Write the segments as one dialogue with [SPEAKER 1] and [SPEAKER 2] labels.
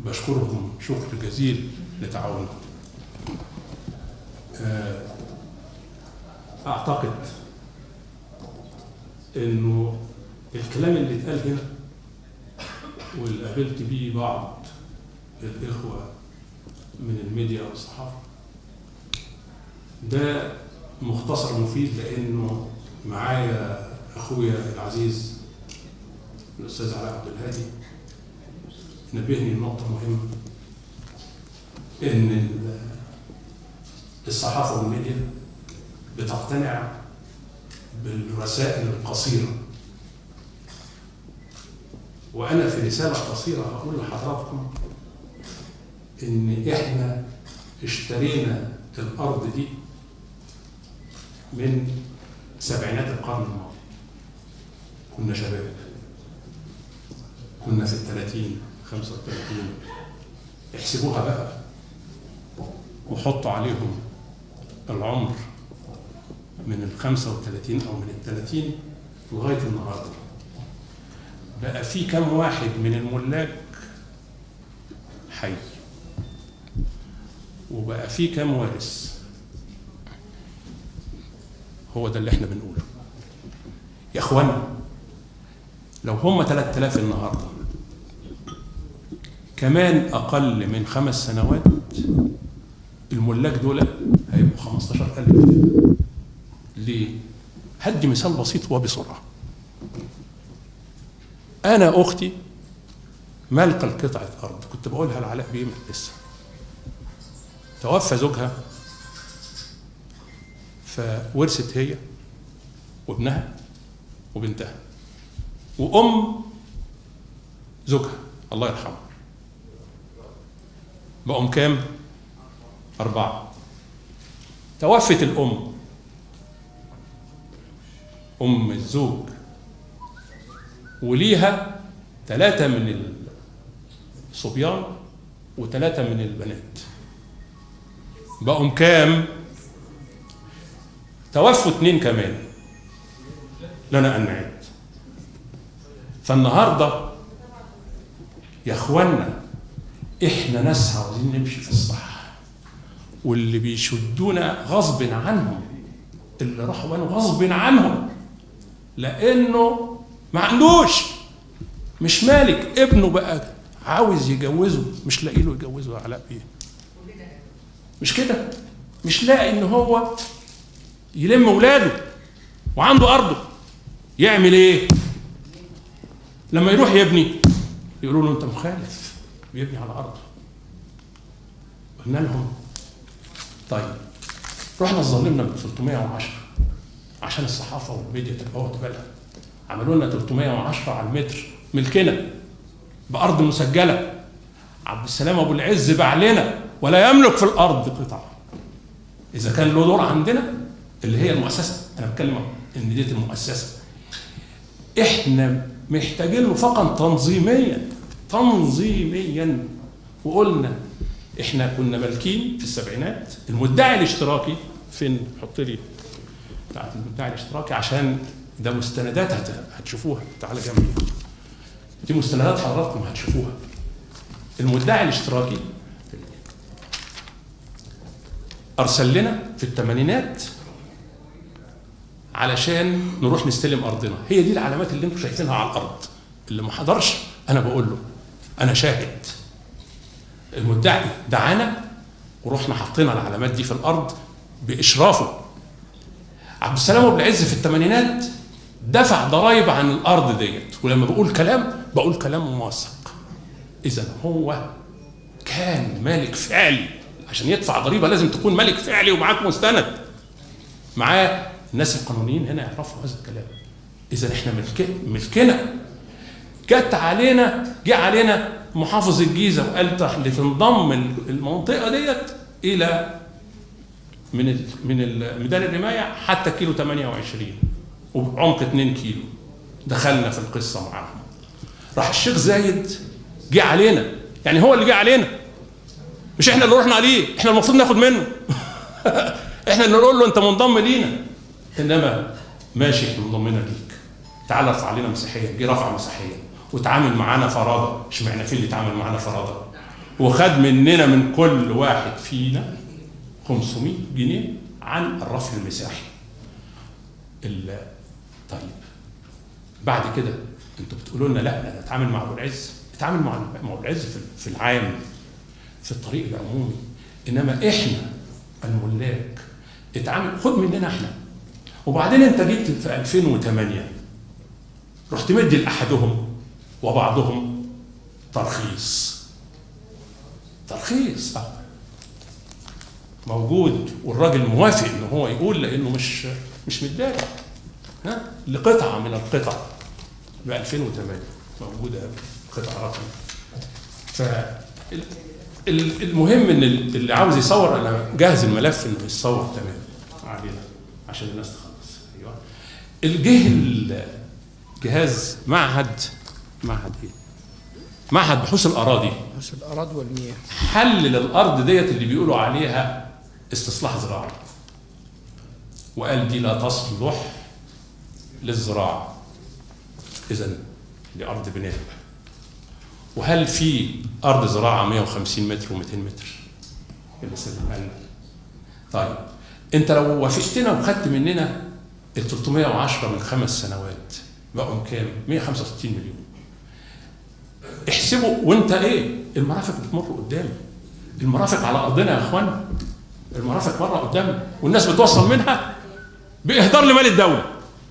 [SPEAKER 1] بشكرهم شكر جزيل لتعاونهم آه، اعتقد انه الكلام اللي اتقال هنا واللي قابلت بيه بعض الاخوه من الميديا والصحافه ده مختصر مفيد لانه معايا اخويا العزيز الاستاذ علاء عبد الهادي نبهني لنقطه مهمه ان ال- الصحافه والميديا بتقتنع بالرسائل القصيره وانا في رساله قصيره هقول لحضراتكم ان احنا اشترينا الارض دي من سبعينات القرن الماضي كنا شباب كنا في الثلاثين خمسة وثلاثين احسبوها بقى وحطوا عليهم العمر من ال 35 او من ال 30 لغايه النهارده بقى في كم واحد من الملاك حي وبقى في كم وارث هو ده اللي احنا بنقوله يا اخوانا لو هم 3000 النهارده كمان اقل من خمس سنوات الملاك دول هيبقوا 15000 ليه؟ هدي مثال بسيط وبسرعه انا اختي مالكه القطعه ارض كنت بقولها لعلاء بيمن لسه توفى زوجها فورثت هي وابنها وبنتها وام زوجها الله يرحمه بقوا كام أربعة توفت الأم أم الزوج وليها ثلاثة من الصبيان وثلاثة من البنات بقوا كام توفوا اتنين كمان لنا أن نعد فالنهارده يا اخوانا احنا ناس عاوزين نمشي في الصح واللي بيشدونا غصب عنهم اللي راحوا بنوا غصب عنهم لانه ما عندوش مش مالك ابنه بقى عاوز يجوزه مش لاقي له يجوزه يا علاء بيه مش كده مش لاقي ان هو يلم اولاده وعنده ارضه يعمل ايه لما يروح يبني يقولوا له انت مخالف بيبني على ارضه قلنا لهم طيب رحنا ظلمنا ب 310 عشان الصحافه والميديا تبقى واخده بالها عملوا لنا 310 على المتر ملكنا بارض مسجله عبد السلام ابو العز باع لنا ولا يملك في الارض قطعه اذا كان له دور عندنا اللي هي المؤسسه انا بتكلم ان ديت المؤسسه احنا محتاجين له فقط تنظيميا تنظيميا وقلنا احنا كنا مالكين في السبعينات المدعي الاشتراكي فين حط لي بتاعت المدعي الاشتراكي عشان ده مستندات هت- هتشوفوها تعالى جنبي دي مستندات حضراتكم هتشوفوها المدعي الاشتراكي ارسل لنا في الثمانينات علشان نروح نستلم ارضنا هي دي العلامات اللي انتم شايفينها على الارض اللي ما حضرش انا بقول له انا شاهد المدعي دعانا ورحنا حطينا العلامات دي في الارض باشرافه عبد السلام ابو العز في الثمانينات دفع ضرائب عن الارض ديت ولما بقول كلام بقول كلام موثق اذا هو كان مالك فعلي عشان يدفع ضريبه لازم تكون مالك فعلي ومعاك مستند معاه الناس القانونيين هنا يعرفوا هذا الكلام اذا احنا ملك ملكنا جت علينا جه علينا محافظ الجيزه وقال تح- لتنضم المنطقه ديت الى من ال من ال- ميدان الرمايه حتى كيلو 28 وبعمق 2 كيلو دخلنا في القصه معاهم راح الشيخ زايد جه علينا يعني هو اللي جه علينا مش احنا اللي رحنا عليه احنا المفروض ناخد منه احنا اللي نقول له انت منضم لينا انما ماشي احنا منضمين ليك تعال ارفع علينا مسيحيه جه رفع مسيحيه وتعامل معانا فرادة اشمعنى في اللي تعامل معانا فرادة وخد مننا من كل واحد فينا 500 جنيه عن الرفع المساحي ال- طيب بعد كده انتوا بتقولوا لنا لا نتعامل مع ابو العز نتعامل مع مع ابو العز في- في العام في الطريق العمومي انما احنا الملاك اتعامل خد مننا احنا وبعدين انت جيت في 2008 رحت مدي لاحدهم وبعضهم ترخيص ترخيص اه موجود والراجل موافق ان هو يقول لانه مش مش متضايق ها لقطعه من القطع ب 2008 موجوده قطعه رقم ف ال- ال- المهم ان ال- اللي عاوز يصور انا جاهز الملف انه يتصور تمام علينا عشان الناس تخلص ايوه الجه ال- جهاز معهد معهد ايه؟ معهد بحوث الاراضي
[SPEAKER 2] بس الأراضي والمياه
[SPEAKER 1] حلل الارض ديت اللي بيقولوا عليها استصلاح زراعي وقال دي لا تصلح للزراعه اذا دي ارض بناء وهل في ارض زراعه 150 متر و200 متر اللي سلمها لنا طيب انت لو وافقتنا وخدت مننا ال 310 من خمس سنوات بقوا كام 165 مليون احسبوا وانت ايه المرافق بتمر قدامي المرافق على ارضنا يا اخوان المرافق مره قدامنا والناس بتوصل منها باهدار لمال الدوله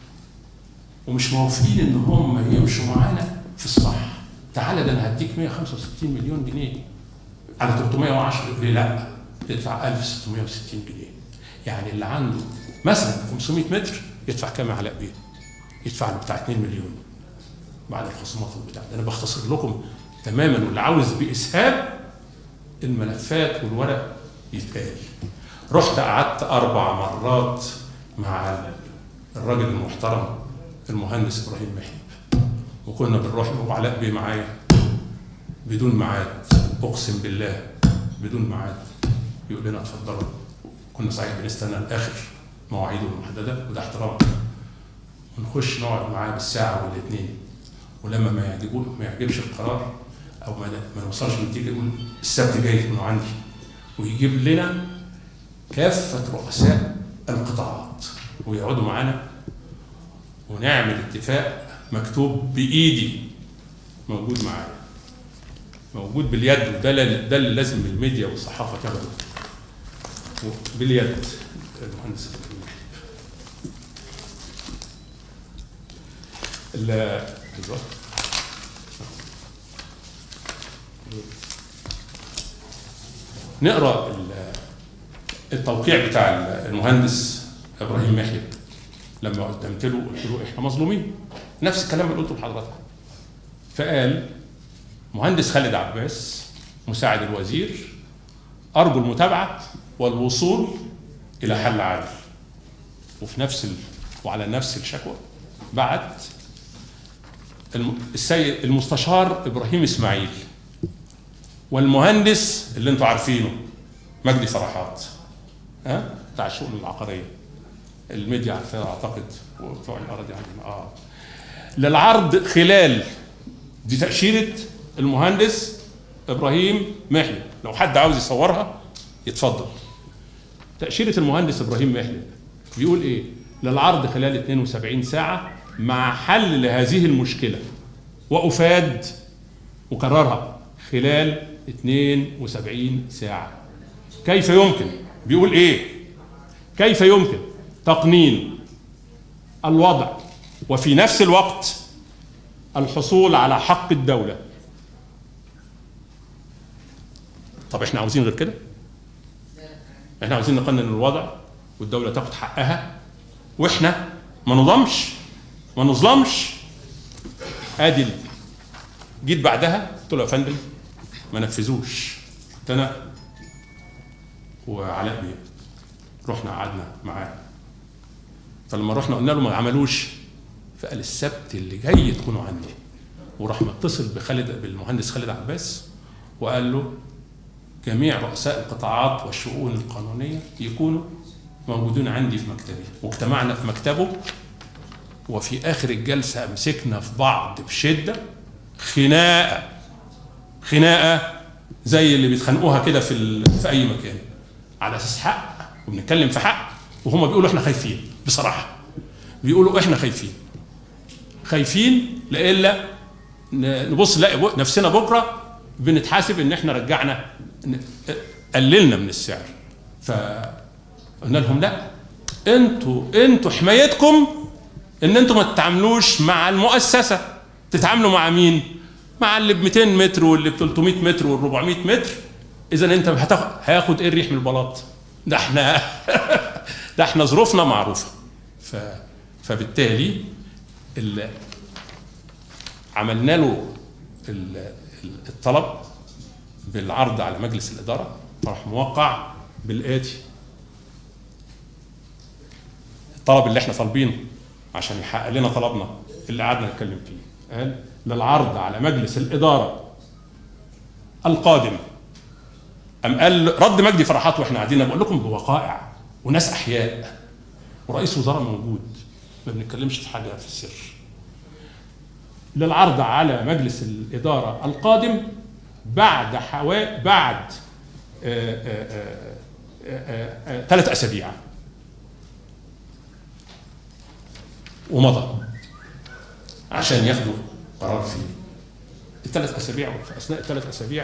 [SPEAKER 1] ومش موافقين ان هم يمشوا معانا في الصح تعالى ده انا هديك 165 مليون جنيه على 310 ليه لا يدفع 1660 جنيه يعني اللي عنده مثلا 500 متر يدفع كام يا علاء بيه؟ يدفع له بتاع 2 مليون بعد الخصومات والبتاع ده انا بختصر لكم تماما واللي عاوز باسهاب الملفات والورق يتقال رحت قعدت اربع مرات مع الراجل المحترم المهندس ابراهيم محب وكنا بنروح له وعلاء بيه معايا بدون ميعاد اقسم بالله بدون ميعاد يقول لنا اتفضلوا كنا صحيح بنستنى لاخر مواعيده المحدده وده احترام ونخش نقعد معاه بالساعه والاثنين ولما ما يعجبوه ما يعجبش القرار او ما ما نوصلش لنتيجه يقول السبت جاي انه عندي ويجيب لنا كافه رؤساء القطاعات ويقعدوا معانا ونعمل اتفاق مكتوب بايدي موجود معايا موجود باليد وده اللي- ده اللي لازم الميديا والصحافه تاخده باليد المهندس إبراهيم. ال- ايوه نقرا ال- التوقيع بتاع المهندس ابراهيم محيب لما قدمت له قلت له احنا مظلومين نفس الكلام اللي قلته لحضرتك فقال مهندس خالد عباس مساعد الوزير ارجو المتابعه والوصول الى حل عادل وفي نفس ال... وعلى نفس الشكوى بعت الم- السيد المستشار ابراهيم اسماعيل والمهندس اللي انتوا عارفينه مجدي فرحات ها بتاع الشؤون العقاريه الميديا عارفاه اعتقد وبتوع الاراضي عندنا اه للعرض خلال دي تاشيره المهندس ابراهيم محلب لو حد عاوز يصورها يتفضل تاشيره المهندس ابراهيم محلب بيقول ايه للعرض خلال 72 ساعه مع حل لهذه المشكله وافاد وكررها خلال 72 ساعه كيف يمكن بيقول ايه كيف يمكن تقنين الوضع وفي نفس الوقت الحصول على حق الدولة طب احنا عاوزين غير كده احنا عاوزين نقنن الوضع والدولة تاخد حقها واحنا ما نضمش ما نظلمش ادي ال- جيت بعدها قلت له يا فندم ما نفذوش كنت انا وعلاء بيه رحنا قعدنا معاه فلما رحنا قلنا له ما عملوش فقال السبت اللي جاي تكونوا عندي وراح متصل بخالد بالمهندس خالد عباس وقال له جميع رؤساء القطاعات والشؤون القانونيه يكونوا موجودين عندي في مكتبي واجتمعنا في مكتبه وفي اخر الجلسه مسكنا في بعض بشده خناقه خناقه زي اللي بيتخانقوها كده في ال- في اي مكان على اساس حق وبنتكلم في حق وهم بيقولوا احنا خايفين بصراحه بيقولوا احنا خايفين خايفين لإلا ن- نبص نلاقي بو- نفسنا بكره بنتحاسب ان احنا رجعنا ن- قللنا من السعر فقلنا لهم لا انتوا انتوا حمايتكم ان انتوا ما تتعاملوش مع المؤسسه تتعاملوا مع مين؟ مع اللي ب 200 متر واللي ب 300 متر وال 400 متر اذا انت هتاخد هياخد ايه الريح من البلاط؟ ده احنا ده احنا ظروفنا معروفه ف فبالتالي ال... عملنا له ال- ال- الطلب بالعرض على مجلس الاداره راح موقع بالاتي الطلب اللي احنا طالبينه عشان يحقق لنا طلبنا اللي قعدنا نتكلم فيه قال للعرض على مجلس الاداره القادم أم قال رد مجدي فرحات واحنا قاعدين بقول لكم بوقائع وناس احياء ورئيس وزراء موجود ما بنتكلمش في حاجه في السر للعرض على مجلس الاداره القادم بعد حوا بعد ثلاث اسابيع ومضى عشان ياخدوا قرار فيه الثلاث اسابيع في اثناء الثلاث اسابيع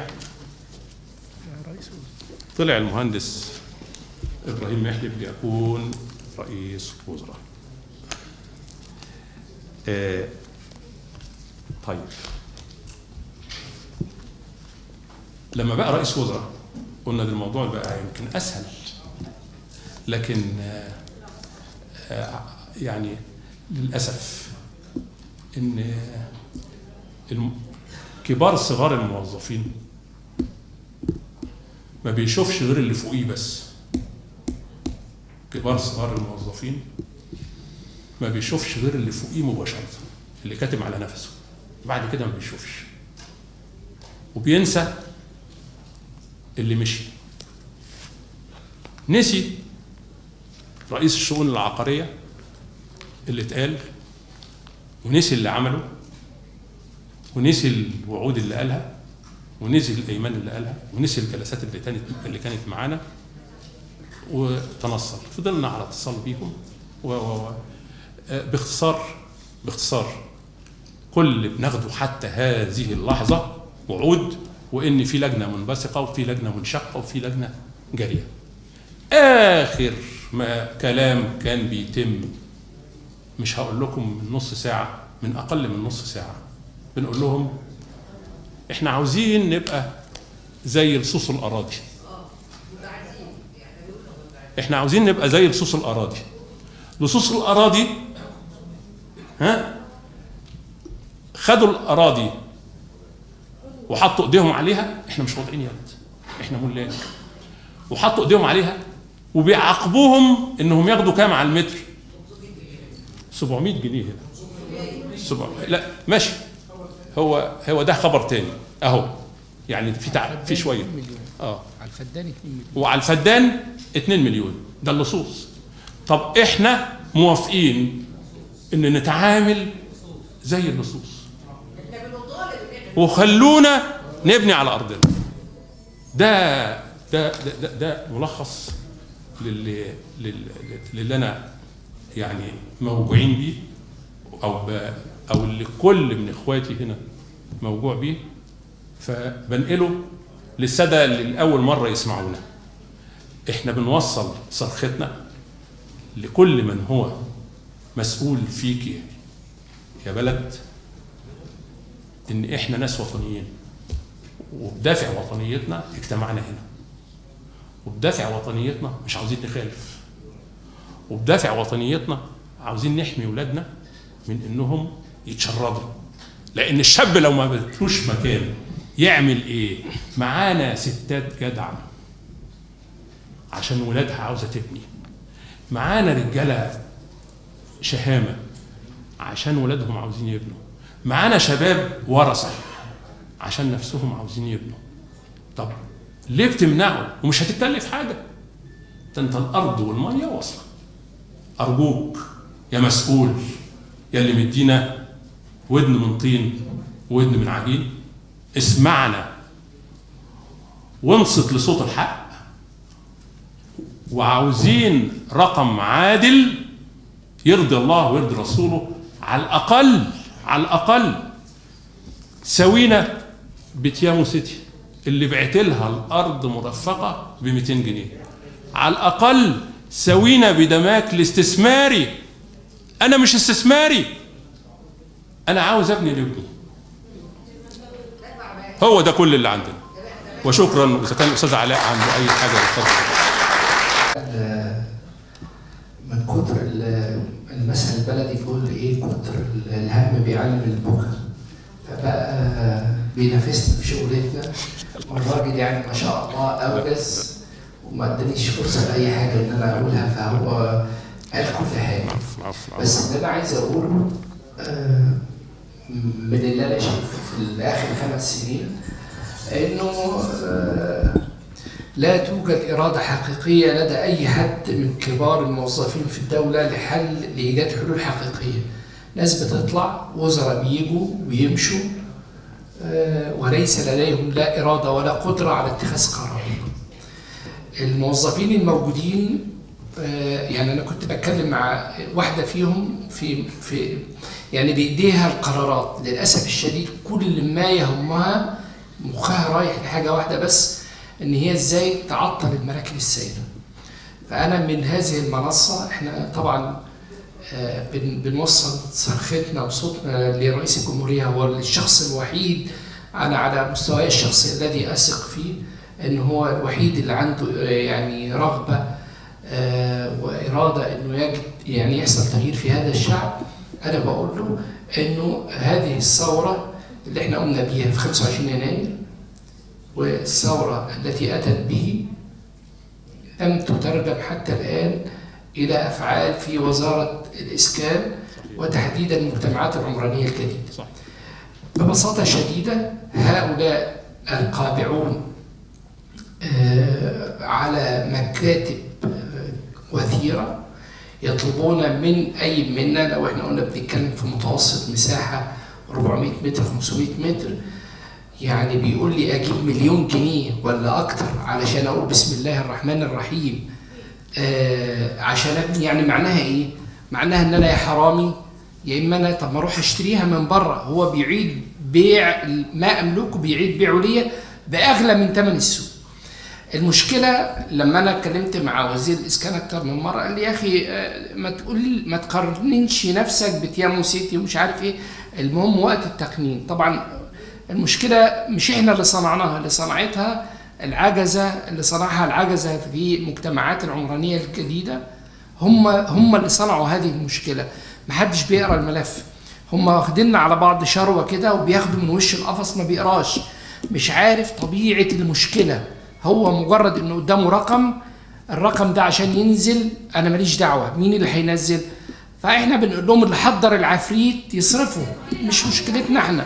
[SPEAKER 1] طلع المهندس ابراهيم محلب ليكون رئيس وزراء آه طيب لما بقى رئيس وزراء قلنا ده الموضوع بقى يمكن اسهل لكن آه آه يعني للاسف ان الم- كبار صغار الموظفين ما بيشوفش غير اللي فوقيه بس كبار صغار الموظفين ما بيشوفش غير اللي فوقيه مباشرة اللي كاتم على نفسه بعد كده ما بيشوفش وبينسى اللي مشي نسي رئيس الشؤون العقارية اللي اتقال ونسي اللي عمله ونسي الوعود اللي قالها ونسي الايمان اللي قالها ونسي الجلسات اللي كانت اللي كانت معانا وتنصل فضلنا على اتصال بيهم و و و آه، باختصار باختصار كل اللي بناخده حتى هذه اللحظه وعود وان في لجنه منبثقه وفي لجنه منشقه وفي لجنه جاريه اخر ما كلام كان بيتم مش هقول لكم من نص ساعه من اقل من نص ساعه بنقول لهم احنا عاوزين نبقى زي لصوص الاراضي احنا عاوزين نبقى زي لصوص الاراضي لصوص الاراضي ها خدوا الاراضي وحطوا ايديهم عليها احنا مش واضعين يد احنا ملاك وحطوا ايديهم عليها وبيعاقبوهم انهم ياخدوا كام على المتر 700 جنيه هنا 700 لا ماشي هو هو ده خبر تاني اهو يعني في تعب في شويه
[SPEAKER 2] مليون
[SPEAKER 1] اه
[SPEAKER 2] على الفدان 2 مليون
[SPEAKER 1] وعلى الفدان 2 مليون ده اللصوص طب احنا موافقين ان نتعامل زي اللصوص وخلونا نبني على ارضنا ده ده ده, ده, ده ملخص للي, للي, للي انا يعني موجوعين بيه او ب او اللي كل من اخواتي هنا موجوع بيه فبنقله للساده اللي لاول مره يسمعونا احنا بنوصل صرختنا لكل من هو مسؤول فيك يا بلد ان احنا ناس وطنيين وبدافع وطنيتنا اجتمعنا هنا وبدافع وطنيتنا مش عاوزين نخالف وبدافع وطنيتنا عاوزين نحمي ولادنا من انهم يتشردوا لان الشاب لو ما بدلوش مكان يعمل ايه معانا ستات جدعه عشان ولادها عاوزه تبني معانا رجاله شهامه عشان ولادهم عاوزين يبنوا معانا شباب ورثه عشان نفسهم عاوزين يبنوا طب ليه بتمنعوا ومش هتتكلف حاجه ده انت الارض والميه واصله ارجوك يا مسؤول يا اللي مدينا ودن من طين ودن من عجين اسمعنا وانصت لصوت الحق وعاوزين رقم عادل يرضي الله ويرضي رسوله على الأقل على الأقل سوينا بتيامو سيتي اللي بعت لها الأرض مرفقة ب 200 جنيه على الأقل سوينا بدماك الاستثماري أنا مش استثماري أنا عاوز أبني لابني هو ده كل اللي عندنا وشكرا إذا كان الأستاذ علاء عنده أي حاجة اتفضل
[SPEAKER 2] من كتر ال- المثل البلدي بيقول ايه كتر الهم بيعلم البكا فبقى بينافسني في شغلتنا والراجل يعني ما شاء الله اوجز وما ادانيش فرصه لاي حاجه ان انا اقولها فهو قال كل حاجه
[SPEAKER 1] عفو عفو
[SPEAKER 2] بس اللي انا عايز اقوله آه، من اللي انا شايفه في اخر خمس سنين انه آه، لا توجد اراده حقيقيه لدى اي حد من كبار الموظفين في الدوله لحل لايجاد حلول حقيقيه. ناس بتطلع وزراء بيجوا ويمشوا آه، وليس لديهم لا اراده ولا قدره على اتخاذ قرار. الموظفين الموجودين آه، يعني انا كنت بتكلم مع واحده فيهم في في يعني بايديها القرارات للاسف الشديد كل ما يهمها مخها رايح لحاجه واحده بس ان هي ازاي تعطل المراكب السائره فانا من هذه المنصه احنا طبعا آه، بن- بنوصل صرختنا وصوتنا لرئيس الجمهوريه هو الشخص الوحيد انا على مستواي الشخصي الذي اثق فيه ان هو الوحيد اللي عنده آه، يعني رغبه آه، واراده انه يجب يعني يحصل تغيير في هذا الشعب انا بقول له انه هذه الثوره اللي احنا قمنا بيها في 25 يناير والثوره التي اتت به لم تترجم حتى الان الى افعال في وزاره الاسكان وتحديدا المجتمعات العمرانيه الجديده.
[SPEAKER 1] صح.
[SPEAKER 2] ببساطه شديده هؤلاء القابعون آه، على مكاتب آه، وثيره يطلبون من اي منا لو احنا قلنا بنتكلم في متوسط مساحه 400 متر 500 متر يعني بيقول لي اجيب مليون جنيه ولا اكتر علشان اقول بسم الله الرحمن الرحيم آه عشان ابني يعني معناها ايه؟ معناها ان انا يا حرامي يا اما انا طب ما اروح اشتريها من بره هو بيعيد بيع ما املكه بيعيد بيعه ليا باغلى من ثمن السوق. المشكله لما انا اتكلمت مع وزير الاسكان اكتر من مره قال لي يا اخي آه، ما تقول ما تقارنش نفسك بتيامو سيتي ومش عارف ايه المهم وقت التقنين طبعا المشكله مش احنا اللي صنعناها اللي صنعتها العجزه اللي صنعها العجزه في المجتمعات العمرانيه الجديده هم هم اللي صنعوا هذه المشكله محدش بيقرا الملف هم واخديننا على بعض شروه كده وبياخدوا من وش القفص ما بيقراش مش عارف طبيعه المشكله هو مجرد انه قدامه رقم الرقم ده عشان ينزل انا ماليش دعوه مين اللي هينزل فاحنا بنقول لهم اللي حضر العفريت يصرفه مش مشكلتنا احنا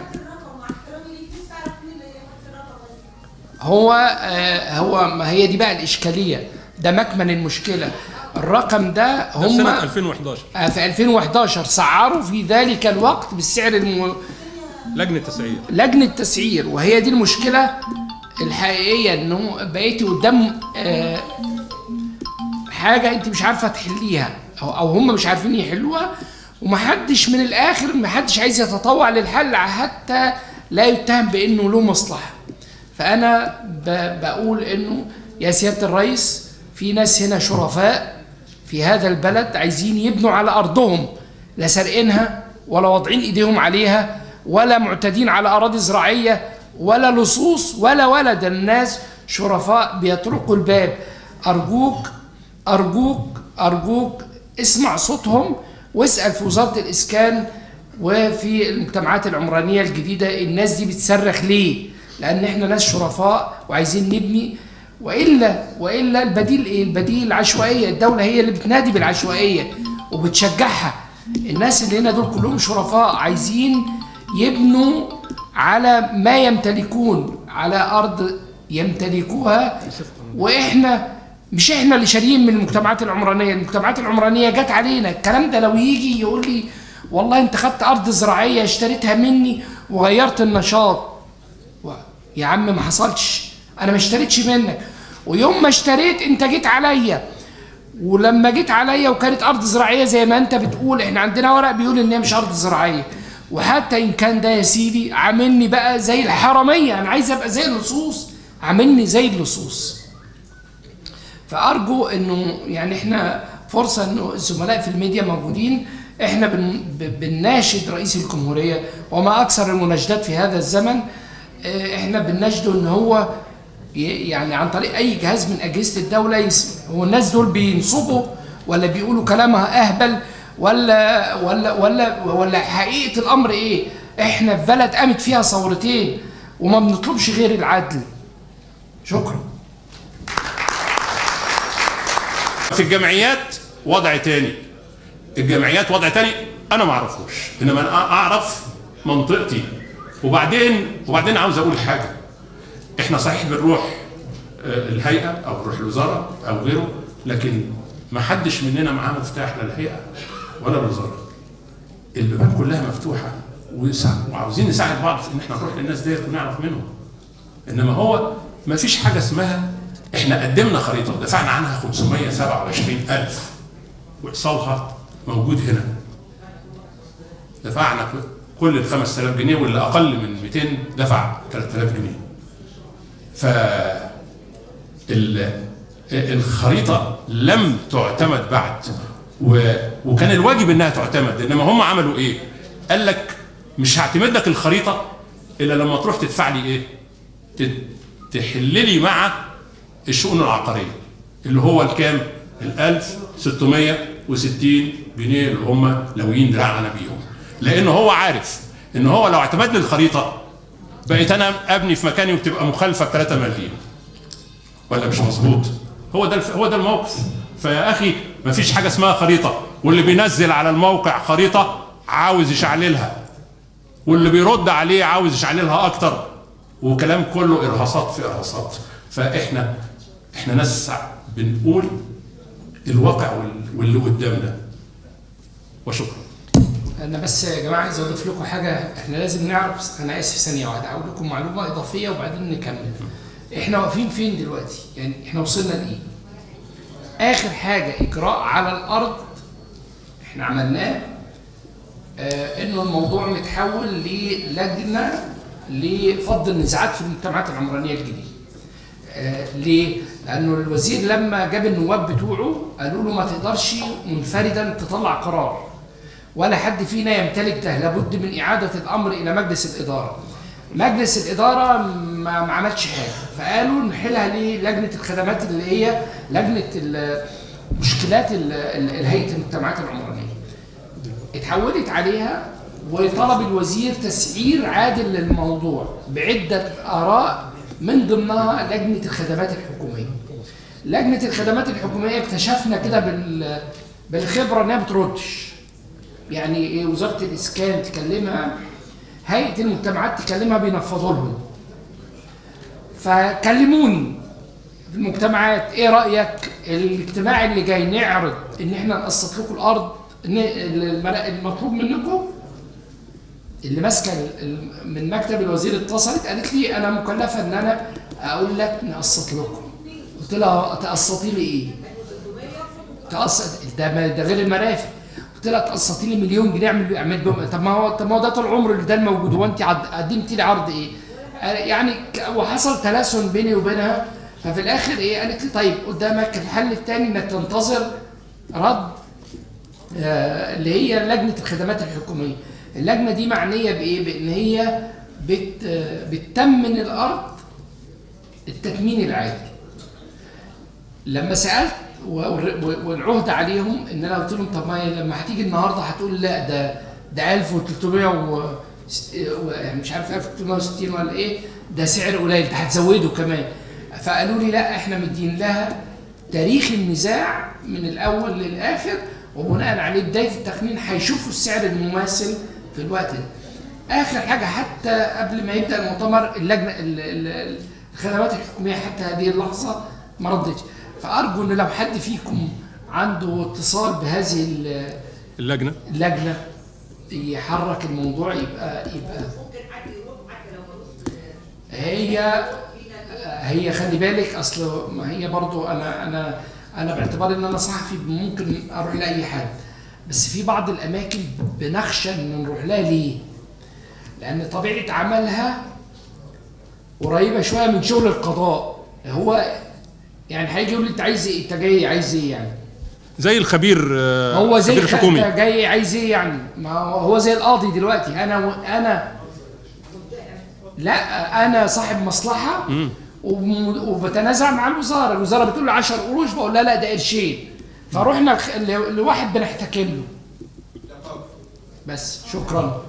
[SPEAKER 2] هو آه هو ما هي دي بقى الاشكاليه ده مكمن المشكله الرقم ده
[SPEAKER 1] ده
[SPEAKER 2] هم
[SPEAKER 1] سنة 2011
[SPEAKER 2] آه، في 2011 سعروا في ذلك الوقت بالسعر الم...
[SPEAKER 1] لجنة تسعير
[SPEAKER 2] لجنه تسعير وهي دي المشكله الحقيقيه انه بقيتي قدام آه، حاجه انت مش عارفه تحليها او او هم مش عارفين يحلوها ومحدش من الاخر محدش عايز يتطوع للحل حتى لا يتهم بانه له مصلحه فانا ب- بقول انه يا سياده الرئيس في ناس هنا شرفاء في هذا البلد عايزين يبنوا على ارضهم لا سارقينها ولا واضعين ايديهم عليها ولا معتدين على اراضي زراعيه ولا لصوص ولا ولا ده الناس شرفاء بيطرقوا الباب ارجوك ارجوك ارجوك اسمع صوتهم واسال في وزاره الاسكان وفي المجتمعات العمرانيه الجديده الناس دي بتصرخ ليه؟ لان احنا ناس شرفاء وعايزين نبني والا والا البديل ايه؟ البديل العشوائيه، الدوله هي اللي بتنادي بالعشوائيه وبتشجعها. الناس اللي هنا دول كلهم شرفاء عايزين يبنوا على ما يمتلكون على ارض يمتلكوها واحنا مش احنا اللي شاريين من المجتمعات العمرانيه، المجتمعات العمرانيه جت علينا، الكلام ده لو يجي يقول لي والله انت خدت ارض زراعيه اشتريتها مني وغيرت النشاط و- يا عم ما حصلش انا ما اشتريتش منك ويوم ما اشتريت انت جيت عليا ولما جيت عليا وكانت ارض زراعيه زي ما انت بتقول احنا عندنا ورق بيقول ان هي مش ارض زراعيه وحتى ان كان ده يا سيدي عاملني بقى زي الحراميه انا عايز ابقى زي اللصوص عاملني زي اللصوص فارجو انه يعني احنا فرصه انه الزملاء في الميديا موجودين احنا بن ب- بنناشد رئيس الجمهوريه وما اكثر المناشدات في هذا الزمن اه، احنا بنناشده ان هو ي- يعني عن طريق اي جهاز من اجهزه الدوله يسمع هو الناس دول بينصبوا ولا بيقولوا كلامها اهبل ولا ولا ولا ولا حقيقه الامر ايه؟ احنا في بلد قامت فيها ثورتين وما بنطلبش غير العدل. شكرا.
[SPEAKER 1] في الجمعيات وضع تاني الجمعيات وضع تاني انا ما اعرفوش انما انا اعرف منطقتي وبعدين وبعدين عاوز اقول حاجه احنا صحيح بنروح آه، الهيئه او بنروح الوزاره او غيره لكن ما حدش مننا معاه مفتاح لا الهيئه ولا الوزاره البيبان كلها مفتوحه وسع- وعاوزين نساعد بعض في ان احنا نروح للناس ديت ونعرف منهم انما هو ما فيش حاجه اسمها احنا قدمنا خريطه ودفعنا عنها 527 الف واحصائها موجود هنا دفعنا كل ال 5000 جنيه واللي اقل من 200 دفع 3000 جنيه ف ال- الخريطه لم تعتمد بعد و... وكان الواجب انها تعتمد انما هم عملوا ايه؟ قال لك مش هعتمد لك الخريطه الا لما تروح تدفع لي ايه؟ تت- تحل لي مع الشؤون العقاريه اللي هو الكام؟ ال 1660 جنيه اللي هم لويين دراعنا بيهم لان هو عارف ان هو لو اعتمد لي الخريطه بقيت انا ابني في مكاني وبتبقى مخالفه ب 3 مليون ولا مش مظبوط هو ده الف... هو ده الموقف فيا اخي مفيش حاجه اسمها خريطه واللي بينزل على الموقع خريطه عاوز يشعللها واللي بيرد عليه عاوز يشعللها اكتر وكلام كله ارهاصات في ارهاصات فاحنا احنا ناس بنقول الواقع وال- واللي قدامنا وشكرا
[SPEAKER 2] انا بس يا جماعه عايز اضيف لكم حاجه احنا لازم نعرف انا اسف ثانيه واحده اقول لكم معلومه اضافيه وبعدين نكمل احنا واقفين فين دلوقتي يعني احنا وصلنا لايه اخر حاجه اجراء على الارض احنا عملناه آه انه الموضوع متحول للجنه لفض النزاعات في المجتمعات العمرانيه الجديده آه ليه؟ لانه الوزير لما جاب النواب بتوعه قالوا له ما تقدرش منفردا تطلع قرار ولا حد فينا يمتلك ده لابد من إعادة الأمر إلى مجلس الإدارة مجلس الإدارة ما, ما عملش حاجة فقالوا نحلها للجنة الخدمات اللي هي لجنة ال- مشكلات ال- ال- هيئة المجتمعات العمرانية اتحولت عليها وطلب الوزير تسعير عادل للموضوع بعدة آراء من ضمنها لجنة الخدمات الحكومية لجنة الخدمات الحكومية اكتشفنا كده بال بالخبرة انها بتردش يعني إيه وزاره الاسكان تكلمها هيئه المجتمعات تكلمها بينفضوا لهم فكلموني في المجتمعات ايه رايك الاجتماع اللي جاي نعرض ان احنا نقسط لكم الارض إن المر- المطلوب منكم اللي ماسكه ال- ال- من مكتب الوزير اتصلت قالت لي انا مكلفه ان انا اقول لك نقسط لكم قلت لها تقسطي لي ايه؟ تقسط ده ما- ده غير المرافق قلت لها تقسطي لي مليون جنيه اعمل اعمل بهم طب ما هو طب ما هو ده طول عمرك ده الموجود هو انت عد- قدمتي لي عرض ايه؟ آه، يعني ك- وحصل تلاسن بيني وبينها ففي الاخر ايه قالت لي طيب قدامك الحل الثاني انك تنتظر رد آه، اللي هي لجنه الخدمات الحكوميه اللجنه دي معنيه بايه بان هي بت آه، بتتمن الارض التتمين العادي لما سالت و- و- والعهد عليهم ان انا قلت لهم طب ما هي لما هتيجي النهارده هتقول لا ده ده 1300 و ست- و- يعني مش عارف 1360 ولا ايه ده سعر قليل ده هتزوده كمان فقالوا لي لا احنا مدين لها تاريخ النزاع من الاول للاخر وبناء عليه بدايه التخمين هيشوفوا السعر المماثل في الوقت ده. اخر حاجه حتى قبل ما يبدا المؤتمر اللجنه ال- ال- الخدمات الحكوميه حتى هذه اللحظه ما ردتش فارجو ان لو حد فيكم عنده اتصال بهذه ال-
[SPEAKER 1] اللجنه
[SPEAKER 2] اللجنه يحرك الموضوع يبقى يبقى هي هي خلي بالك اصل ما هي برضو انا انا انا باعتبار ان انا صحفي ممكن اروح لاي حد بس في بعض الاماكن بنخشى ان نروح لها ليه؟ لان طبيعه عملها قريبه شويه من شغل القضاء هو يعني هيجي يقول لي انت عايز ايه؟ انت جاي عايز ايه يعني؟
[SPEAKER 1] زي الخبير آه،
[SPEAKER 2] هو زي
[SPEAKER 1] خبير
[SPEAKER 2] الخ-
[SPEAKER 1] حكومي
[SPEAKER 2] انت جاي عايز ايه يعني؟ ما هو هو زي القاضي دلوقتي انا و... انا لا انا صاحب مصلحه وم- وبتنازع مع الوزاره، الوزاره بتقول لي 10 قروش بقول لها لا ده قرشين فروحنا لخ- ل- لواحد بنحتكم له بس شكرا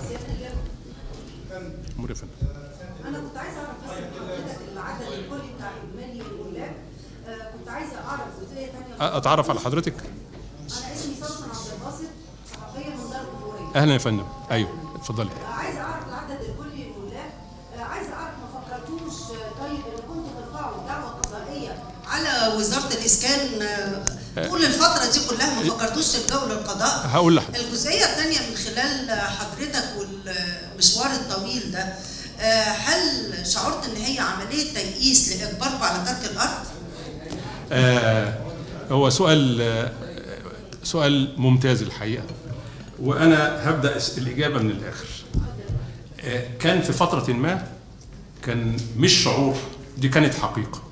[SPEAKER 1] أمور يا فندم.
[SPEAKER 3] انا كنت عايزه اعرف بس من حضرتك العدد الكلي بتاع اجمالي الولاء آه، كنت عايزه اعرف جزئيه ثانيه
[SPEAKER 1] اتعرف على حضرتك
[SPEAKER 3] انا اسمي سوسن عبد الباسط صحفيه من دار الجمهوريه
[SPEAKER 1] اهلا يا فندم ايوه اتفضلي
[SPEAKER 3] آه، عايزه اعرف العدد الكلي للولاء آه، عايزه اعرف ما فكرتوش آه، طيب ان كنتوا ترفعوا دعوه قضائيه على وزاره الاسكان آه، طول الفتره دي كلها ما فكرتوش تلجأوا للقضاء
[SPEAKER 1] هقول لحضرتك
[SPEAKER 3] الجزئية الثانية من خلال حضرتك والمشوار الطويل ده آه، هل شعرت ان هي عملية تيئيس لإجباركم على ترك الأرض؟
[SPEAKER 1] آه هو سؤال آه سؤال ممتاز الحقيقه وانا هبدا أس- الاجابه من الاخر آه كان في فتره ما كان مش شعور دي كانت حقيقه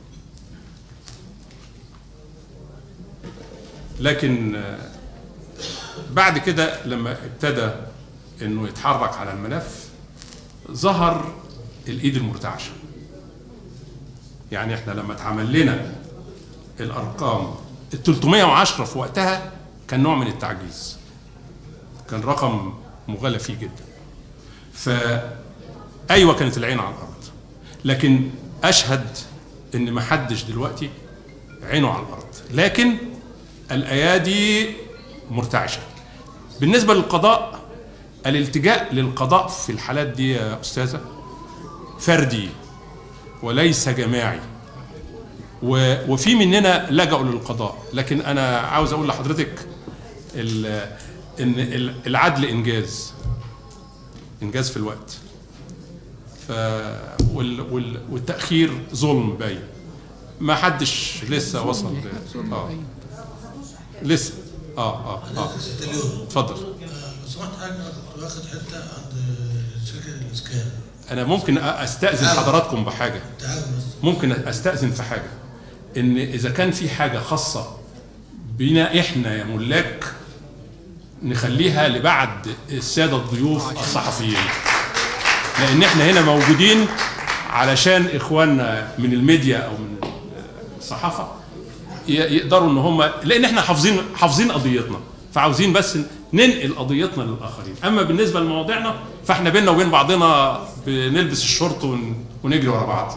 [SPEAKER 1] لكن آه بعد كده لما ابتدى انه يتحرك على الملف ظهر الايد المرتعشه يعني احنا لما اتعمل لنا الارقام ال 310 في وقتها كان نوع من التعجيز كان رقم مغالى فيه جدا ف ايوه كانت العين على الارض لكن اشهد ان ما حدش دلوقتي عينه على الارض لكن الايادي مرتعشه بالنسبه للقضاء الالتجاء للقضاء في الحالات دي يا استاذه فردي وليس جماعي و- وفي مننا لجأوا للقضاء لكن انا عاوز اقول لحضرتك ال- ان ال- العدل انجاز انجاز في الوقت ف وال وال والتاخير ظلم باين ما حدش لسه وصل ل- اه لسه اه اه اه اتفضل
[SPEAKER 4] لو سمحت حاجه انا كنت واخد حته عند شركه الاسكان
[SPEAKER 1] انا ممكن أ- استاذن حضراتكم بحاجه
[SPEAKER 4] تعالوا بس
[SPEAKER 1] ممكن استاذن في حاجه ان اذا كان في حاجه خاصه بينا احنا يا ملاك نخليها لبعد الساده الضيوف الصحفيين لان احنا هنا موجودين علشان اخواننا من الميديا او من الصحافه ي- يقدروا ان هم لان احنا حافظين حافظين قضيتنا فعاوزين بس ننقل قضيتنا للاخرين اما بالنسبه لمواضيعنا فاحنا بينا وبين بعضنا بنلبس الشورت ون- ونجري ورا بعض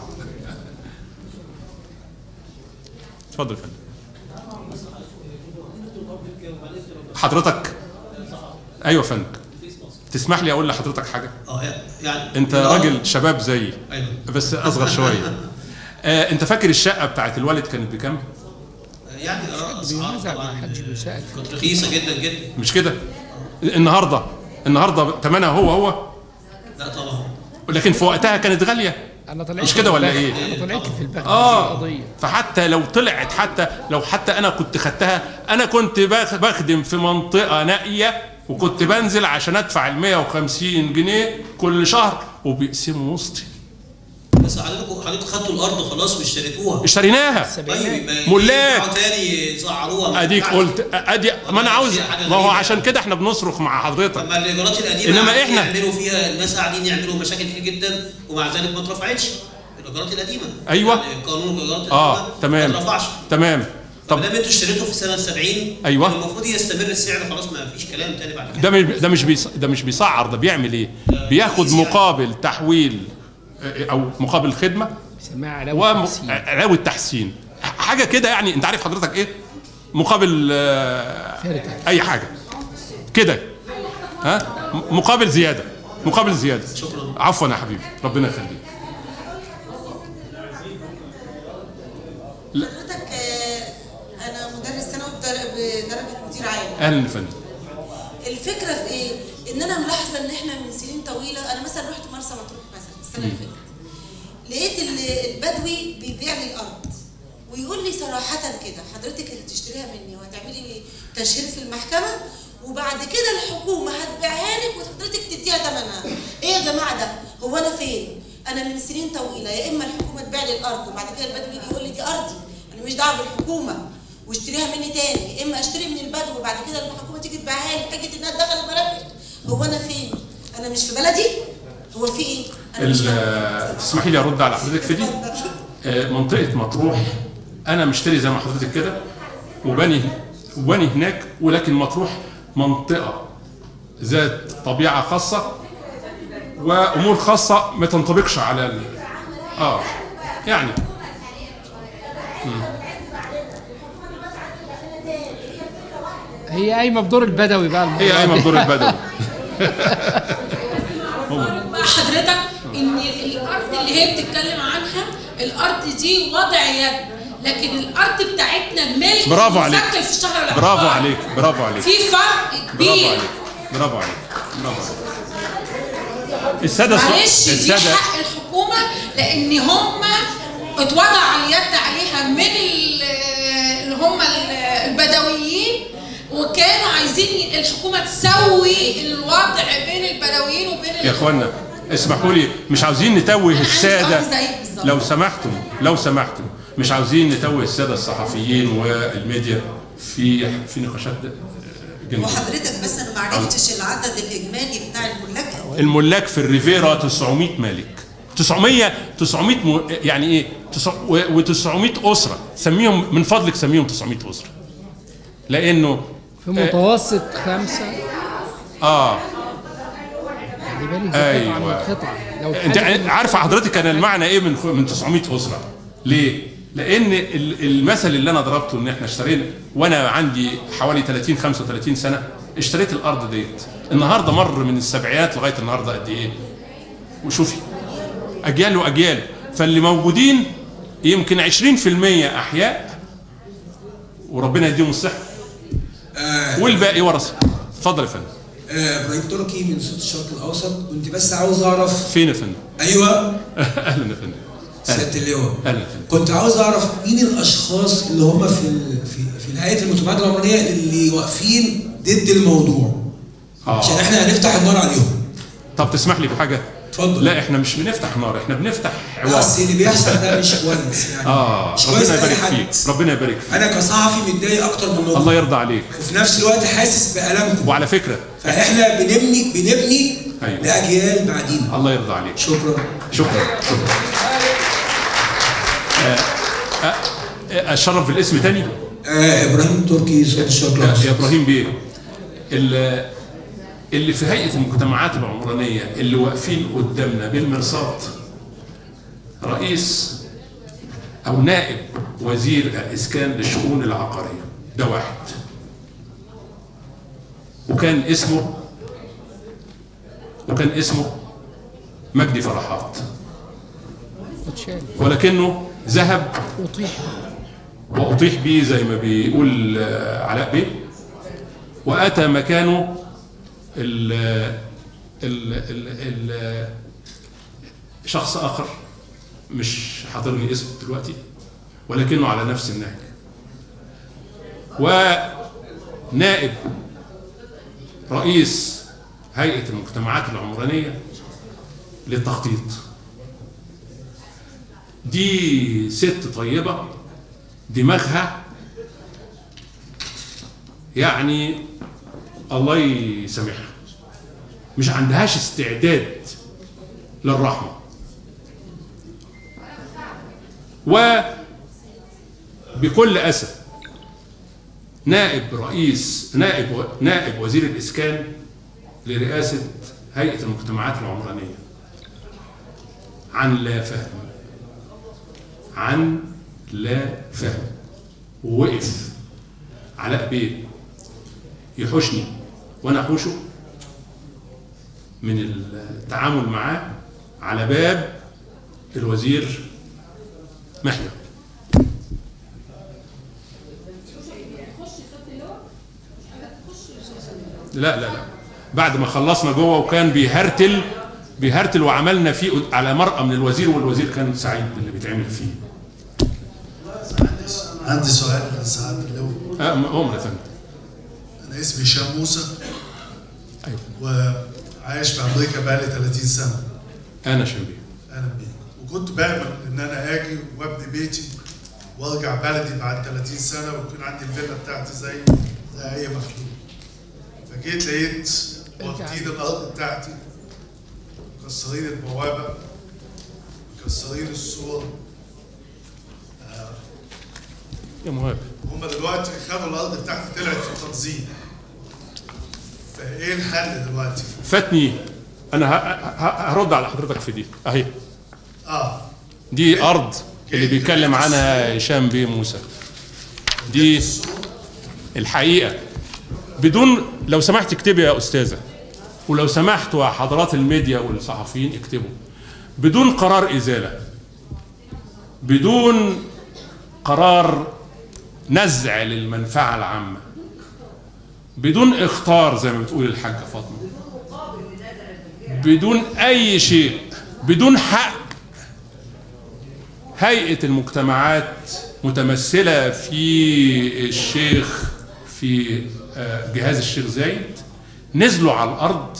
[SPEAKER 1] اتفضل يا فندم حضرتك ايوه يا فندم تسمح لي اقول لحضرتك حاجه
[SPEAKER 4] اه يعني
[SPEAKER 1] انت
[SPEAKER 4] آه،
[SPEAKER 1] راجل شباب زيي
[SPEAKER 4] ايوه
[SPEAKER 1] بس اصغر شويه آه انت فاكر الشقه بتاعت الوالد كانت بكام
[SPEAKER 4] يعني آه، اسعار
[SPEAKER 2] بينازع
[SPEAKER 4] طبعا
[SPEAKER 2] ما حدش بيسأل
[SPEAKER 4] كانت رخيصه جدا جدا
[SPEAKER 1] مش كده النهارده النهارده ثمنها هو هو
[SPEAKER 4] لا طبعا
[SPEAKER 1] لكن في وقتها كانت غاليه
[SPEAKER 2] انا طلعت
[SPEAKER 1] مش كده ولا
[SPEAKER 2] في البخت.
[SPEAKER 1] إيه؟
[SPEAKER 2] انا طلعت في البخت
[SPEAKER 1] اه
[SPEAKER 2] في القضيه
[SPEAKER 1] فحتى لو طلعت حتى لو حتى انا كنت خدتها انا كنت باخ- بخدم في منطقه نائيه وكنت بنزل عشان ادفع ال 150 جنيه كل شهر وبيقسموا وسطي
[SPEAKER 4] بس حضرتك حضرتك خدتوا الارض خلاص واشتريتوها
[SPEAKER 1] اشتريناها
[SPEAKER 4] طيب
[SPEAKER 2] السبعينات
[SPEAKER 4] ما
[SPEAKER 1] ملاك.
[SPEAKER 4] يرجعوا تاني يسعروها
[SPEAKER 1] اديك
[SPEAKER 4] يعني.
[SPEAKER 1] قلت ادي ما انا عاوز ما هو عشان كده احنا بنصرخ مع حضرتك
[SPEAKER 4] اما الايجارات القديمه
[SPEAKER 1] إنما
[SPEAKER 4] قاعدين
[SPEAKER 1] إحنا-
[SPEAKER 4] يعملوا فيها الناس قاعدين يعملوا مشاكل كتير جدا ومع ذلك ما اترفعتش الايجارات القديمه
[SPEAKER 1] أيوة.
[SPEAKER 4] يعني قانون الايجارات
[SPEAKER 1] اه
[SPEAKER 4] القديمة
[SPEAKER 1] تمام
[SPEAKER 4] ما اترفعش
[SPEAKER 1] تمام
[SPEAKER 4] طب
[SPEAKER 1] طب
[SPEAKER 4] ما دام انتوا اشتريتوا في سنه 70
[SPEAKER 1] أيوة.
[SPEAKER 4] كان المفروض يستمر السعر خلاص ما فيش كلام تاني بعد كده
[SPEAKER 1] ده مش ده مش بيص... ده مش بيسعر ده بيعمل ايه بياخد مقابل تحويل آه، او مقابل خدمه
[SPEAKER 2] بيسميها علاوه تحسين.
[SPEAKER 1] وعلاوه تحسين حاجه كده يعني انت عارف حضرتك ايه مقابل آه،
[SPEAKER 2] فرقة.
[SPEAKER 1] اي حاجه كده ها م- مقابل زياده مقابل زياده
[SPEAKER 4] شكرا.
[SPEAKER 1] عفوا يا حبيبي ربنا يخليك
[SPEAKER 3] حضرتك آه، انا مدرس ثانوي بدر- بدرجه مدير عام
[SPEAKER 1] اهلا يا فندم
[SPEAKER 3] الفكره في ايه ان انا ملاحظه ان احنا من سنين طويله انا مثلا رحت مرسى مطروح مثلا السنه اللي فاتت لقيت ال- البدوي بيبيع لي الارض ويقول لي صراحه كده حضرتك اللي تشتريها مني وهتعملي تشهير في المحكمه وبعد كده الحكومه هتبيعها لك وحضرتك تديها ثمنها ايه يا جماعه ده هو انا فين انا من سنين طويله يا اما الحكومه تبيع لي الارض وبعد كده البدوي يجي يقول لي دي ارضي انا مش دعوه بالحكومه واشتريها مني تاني يا اما اشتري من البدو وبعد كده الحكومه تيجي تبيعها لي بحجه انها تدخل المرافق هو انا فين انا مش في بلدي هو في ايه انا مش
[SPEAKER 1] ال- تسمحي لي ارد على حضرتك في دي آه، منطقه مطروح انا مشتري زي ما حضرتك كده وبني وبني هناك ولكن مطروح منطقه ذات طبيعه خاصه وامور خاصه ما تنطبقش على ال... اه يعني
[SPEAKER 2] هي قايمه بدور البدوي بقى
[SPEAKER 1] هي قايمه بدور البدوي
[SPEAKER 5] بقى حضرتك ان الارض اللي هي بتتكلم عنها الارض دي وضع يد لكن الارض بتاعتنا ملك
[SPEAKER 1] برافو عليك.
[SPEAKER 5] مسجل في الشهر العقاري
[SPEAKER 1] برافو عليك برافو عليك
[SPEAKER 5] في فرق
[SPEAKER 1] برافو
[SPEAKER 5] كبير
[SPEAKER 1] عليك برافو عليك برافو عليك الساده
[SPEAKER 5] معلش دي
[SPEAKER 1] الساده
[SPEAKER 5] حق الحكومه لان هم اتوضع اليد عليها من ال- اللي هم ال- البدويين وكانوا عايزين الحكومه تسوي الوضع بين البدويين وبين
[SPEAKER 1] يا اخوانا اسمحوا لي مش عاوزين نتوه الساده
[SPEAKER 5] عايز زيك بالظبط.
[SPEAKER 1] لو سمحتم لو سمحتم مش عاوزين نتوه الساده الصحفيين والميديا في في نقاشات جميله
[SPEAKER 3] وحضرتك بس انا ما عرفتش العدد الاجمالي بتاع الملاك
[SPEAKER 1] الملاك في الريفيرا 900 مالك 900 900 م... يعني ايه و900 اسره سميهم من فضلك سميهم 900 اسره لانه
[SPEAKER 2] في متوسط خمسه
[SPEAKER 1] اه
[SPEAKER 2] خلي بالك دي
[SPEAKER 1] أيوة.
[SPEAKER 2] قطعه من قطعه لو
[SPEAKER 1] انت
[SPEAKER 2] حاجة-
[SPEAKER 1] عارفه حضرتك كان المعنى ايه من من 900 اسره ليه لان ال- المثل اللي انا ضربته ان احنا اشترينا وانا عندي حوالي 30 35 سنه اشتريت الارض ديت النهارده مر من السبعينات لغايه النهارده قد ايه وشوفي اجيال واجيال فاللي موجودين يمكن 20% احياء وربنا يديهم الصحه والباقي ورثه اتفضل يا فندم
[SPEAKER 6] آه، ابراهيم تركي من صوت الشرق الاوسط كنت بس عاوز اعرف
[SPEAKER 1] فين يا فندم
[SPEAKER 6] ايوه
[SPEAKER 1] اهلا يا فندم
[SPEAKER 6] سياده اللواء
[SPEAKER 1] اهلا يا فندم
[SPEAKER 6] كنت عاوز اعرف مين الاشخاص اللي هم في ال- في في هيئه المجتمعات العمرانيه اللي واقفين ضد الموضوع عشان
[SPEAKER 1] اه
[SPEAKER 6] احنا هنفتح النار عليهم
[SPEAKER 1] طب تسمح لي بحاجه
[SPEAKER 6] اتفضل
[SPEAKER 1] لا احنا مش بنفتح نار احنا بنفتح حوار
[SPEAKER 6] بس اللي بيحصل ده مش كويس يعني
[SPEAKER 1] اه
[SPEAKER 6] مش كويس
[SPEAKER 1] ربنا
[SPEAKER 6] لأي
[SPEAKER 1] يبارك
[SPEAKER 6] حد.
[SPEAKER 1] فيك ربنا يبارك فيك
[SPEAKER 6] انا كصحفي متضايق اكتر منهم
[SPEAKER 1] الله يرضى عليك
[SPEAKER 6] وفي نفس الوقت حاسس بالامكم
[SPEAKER 1] وعلى فكره
[SPEAKER 6] فاحنا بنبني بنبني
[SPEAKER 1] أيوة.
[SPEAKER 6] لاجيال بعدينا
[SPEAKER 1] الله يرضى عليك
[SPEAKER 6] شكرا
[SPEAKER 1] شكرا شكرا آه، آه، آه، اشرف بالاسم تاني
[SPEAKER 6] آه ابراهيم تركي صوت الشرق
[SPEAKER 1] يا
[SPEAKER 6] الاوسط
[SPEAKER 1] يا ابراهيم بيه ال- اللي في هيئه المجتمعات العمرانيه اللي واقفين قدامنا بالمرصاد رئيس او نائب وزير الاسكان للشؤون العقاريه ده واحد وكان اسمه وكان اسمه مجدي فرحات
[SPEAKER 2] اتشال
[SPEAKER 1] ولكنه ذهب
[SPEAKER 2] اطيح
[SPEAKER 1] واطيح به زي ما بيقول آه، علاء بيه واتى مكانه ال ال ال ال شخص اخر مش حاضرني اسمه دلوقتي ولكنه على نفس النهج ونائب رئيس هيئه المجتمعات العمرانيه للتخطيط دي ست طيبه دماغها يعني الله يسامحها مش عندهاش استعداد للرحمة وبكل أسى نائب رئيس نائب و- نائب وزير الإسكان لرئاسة هيئة المجتمعات العمرانية عن لا فهم عن لا فهم ووقف علاء بيه يحوشني وانا احوشه من التعامل معاه على باب الوزير محيى لا لا لا بعد ما خلصنا جوه وكان بيهرتل بيهرتل وعملنا فيه على مرأة من الوزير والوزير كان سعيد باللي بيتعمل فيه
[SPEAKER 7] عندي سؤال لسعادة اللواء
[SPEAKER 1] آه عمر يا فندم
[SPEAKER 7] أنا اسمي هشام موسى
[SPEAKER 1] ايوه
[SPEAKER 7] وعايش في أمريكا بقالي 30 سنة
[SPEAKER 1] انا شنبيه
[SPEAKER 7] أهلا بيك وكنت بأمل إن أنا آجي وأبني بيتي وأرجع بلدي بعد 30 سنة ويكون عندي الفيلا بتاعتي زي زي أي مخلوق فجيت لقيت واخدين الأرض بتاعتي مكسرين البوابة مكسرين السور
[SPEAKER 1] يا مهاب
[SPEAKER 7] هم دلوقتي خدوا الارض بتاعتي طلعت في تنظيم فايه الحل دلوقتي؟
[SPEAKER 1] فاتني انا ه- ه- هرد على حضرتك في دي اهي
[SPEAKER 7] اه
[SPEAKER 1] دي ارض اللي بيتكلم عنها هشام بيه موسى دي الحقيقه بدون لو سمحت اكتبي يا استاذه ولو سمحتوا يا حضرات الميديا والصحفيين اكتبوا بدون قرار ازاله بدون قرار نزع للمنفعه العامه بدون اختار زي ما بتقول الحاجه فاطمه بدون اي شيء بدون حق هيئه المجتمعات متمثله في الشيخ في آه، جهاز الشيخ زايد نزلوا على الارض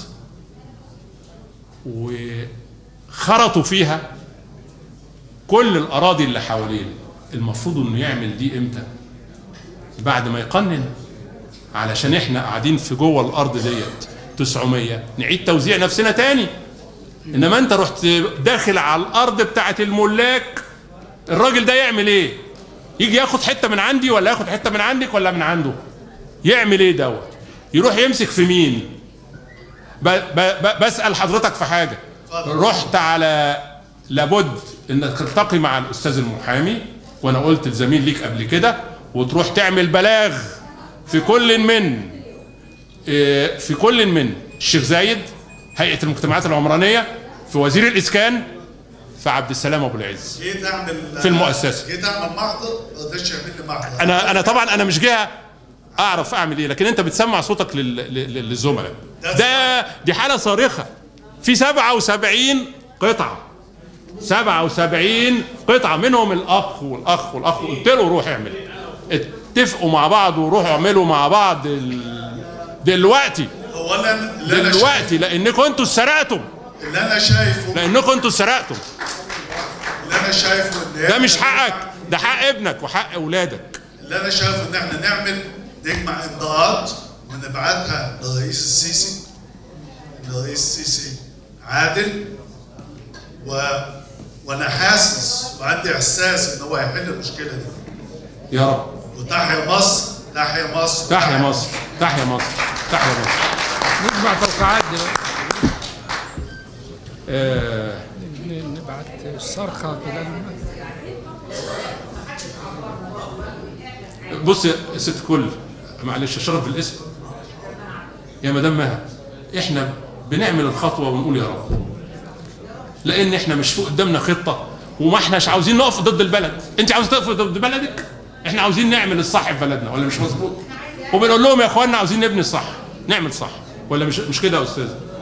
[SPEAKER 1] وخرطوا فيها كل الاراضي اللي حوالين المفروض انه يعمل دي امتى بعد ما يقنن علشان احنا قاعدين في جوه الارض ديت 900 نعيد توزيع نفسنا تاني انما انت رحت داخل على الارض بتاعت الملاك الراجل ده يعمل ايه يجي ياخد حته من عندي ولا ياخد حته من عندك ولا من عنده يعمل ايه دوت يروح يمسك في مين ب ب ب بسال حضرتك في حاجه رحت على لابد انك تلتقي مع الاستاذ المحامي وانا قلت لزميل ليك قبل كده وتروح تعمل بلاغ في كل من إيه، في كل من الشيخ زايد هيئه المجتمعات العمرانيه في وزير الاسكان في عبد السلام ابو العز
[SPEAKER 7] جيت اعمل
[SPEAKER 1] في المؤسسة.
[SPEAKER 7] جيت اعمل محضر ما رضاش يعمل لي محضر
[SPEAKER 1] انا انا طبعا انا مش جهه اعرف اعمل ايه لكن انت بتسمع صوتك لل- لل- للزملاء ده دي حاله صارخه في 77 قطعه 77 قطعه منهم الاخ والاخ والاخ قلت له روح اعمل اتفقوا مع بعض وروحوا اعملوا مع بعض ال- دلوقتي
[SPEAKER 7] هو انا اللي انا
[SPEAKER 1] دلوقتي لانكم انتوا سرقتم
[SPEAKER 7] شايف- اللي انا شايفه
[SPEAKER 1] لانكم انتوا سرقتم
[SPEAKER 7] اللي انا شايفه ان
[SPEAKER 1] ده
[SPEAKER 7] إحنا
[SPEAKER 1] مش حقك ده حق ابنك وحق اولادك
[SPEAKER 7] اللي انا شايفه ان احنا نعمل نجمع امضاءات ونبعتها للرئيس السيسي ان الرئيس السيسي عادل و وانا حاسس وعندي احساس ان هو هيحل المشكله دي
[SPEAKER 1] يا رب
[SPEAKER 7] وتحيا مصر تحيا مصر
[SPEAKER 1] تحيا مصر تحيا مصر تحيا مصر
[SPEAKER 2] نجمع توقعات دلوقتي
[SPEAKER 1] آه
[SPEAKER 2] ن- نبعت صرخه كده للناس.
[SPEAKER 1] بص يا ست كل معلش اشرف بالاسم يا مدام مها احنا بنعمل الخطوه ونقول يا رب لان احنا مش فوق قدامنا خطه وما احناش عاوزين نقف ضد البلد انت عاوز تقف ضد بلدك احنا عاوزين نعمل الصح في بلدنا ولا مش مظبوط وبنقول لهم يا اخوانا عاوزين نبني الصح نعمل صح ولا مش مش كده يا استاذ